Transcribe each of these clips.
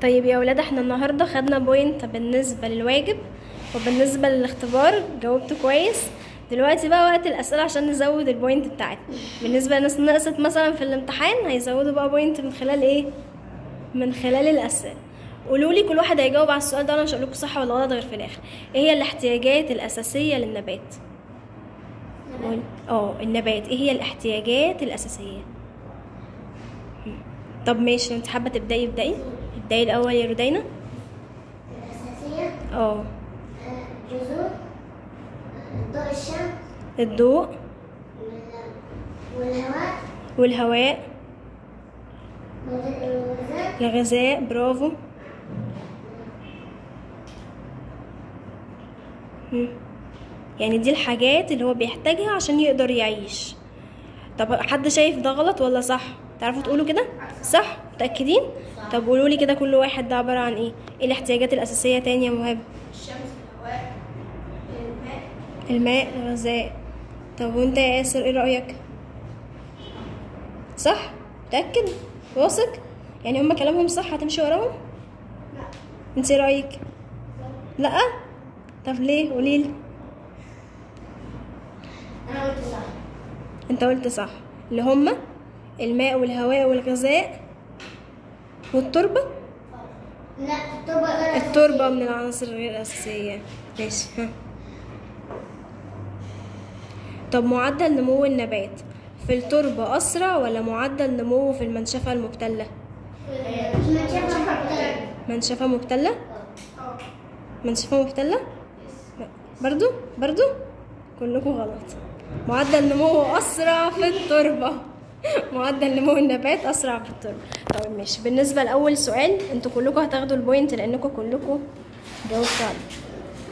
طيب يا ولاد احنا النهارده خدنا بوينت بالنسبه للواجب وبالنسبه للاختبار جاوبت كويس دلوقتي بقى وقت الاسئله عشان نزود البوينت بتاعتنا بالنسبه لناس نقصت مثلا في الامتحان هيزودوا بقى بوينت من خلال ايه من خلال الاسئله قولوا لي كل واحد هيجاوب على السؤال ده انا مش هقول لكم صح ولا غلط غير في الاخر ايه هي الاحتياجات الاساسيه للنبات قول- اه النبات ايه هي الاحتياجات الاساسيه طب ماشي انت حابه تبداي ابداي ابداي الاول يا رودينا الأساسية اه آه، جذور آه، ضوء الشمس الضوء وال- والهواء والهواء والغ- والغذاء الغذاء برافو مم. يعني دي الحاجات اللي هو بيحتاجها عشان يقدر يعيش طب حد شايف ده غلط ولا صح تعرفوا تقولوا كده صح متأكدين طب قولوا لي كده كل واحد ده عبارة عن ايه ايه الاحتياجات الأساسية تاني يا مهاب الشمس الهواء الماء الماء الغذاء طب وانت يا ياسر ايه رأيك صح متأكد واثق يعني هما كلامهم صح هتمشي وراهم لا انت ايه رأيك لا طب ليه قوليلي أنا قلت صح انت قلت صح اللي هما الماء والهواء والغذاء والتربة لا التربة غير التربة من العناصر غير الأساسية ماشي ها طب معدل نمو النبات في التربة أسرع ولا معدل نموه في المنشفة المبتلة منشفة مبتلة اه منشفة مبتلة برضو برضو كلكم غلط معدل نموه أسرع في التربة معدل نمو النبات أسرع في التربة طيب ماشي بالنسبة لأول سؤال انتوا كلكم هتاخدوا البوينت لأنكم كلكم جاوبتوا عليه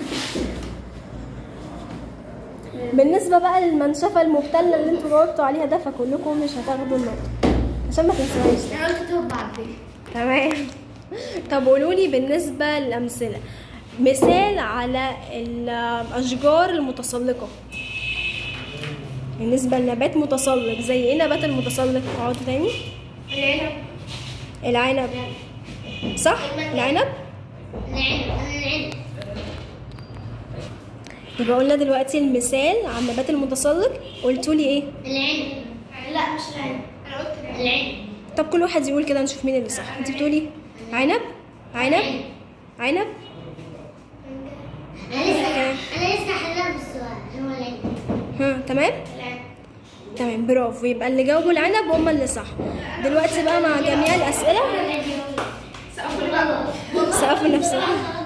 بالنسبة بقى للمنشفة المبتلة اللي انتوا جاوبتوا عليها ده فكلكم مش هتاخدوا النقطة عشان ما تنسوهاش أنا قلت تربة على فكرة تمام طب قولوا لي بالنسبة للأمثلة مثال على الأشجار المتسلقة بالنسبة لنبات متسلق زي ايه نبات المتسلق اقعدوا تاني العنب العنب صح العنب العنب العنب يبقى قلنا دلوقتي المثال على النبات المتسلق قلتوا لي ايه العنب لا مش العنب انا قلت العنب العنب طب كل واحد يقول كده نشوف مين اللي صح انت بتقولي عنب عنب عنب أنا لسه أنا لسه حلها بالسؤال هو العنب ها تمام العنب تمام برافو يبقى اللي جاوبوا العنب هم اللي صح دلوقتي بقى مع جميع الأسئلة سقف البابا سقفوا نفسكم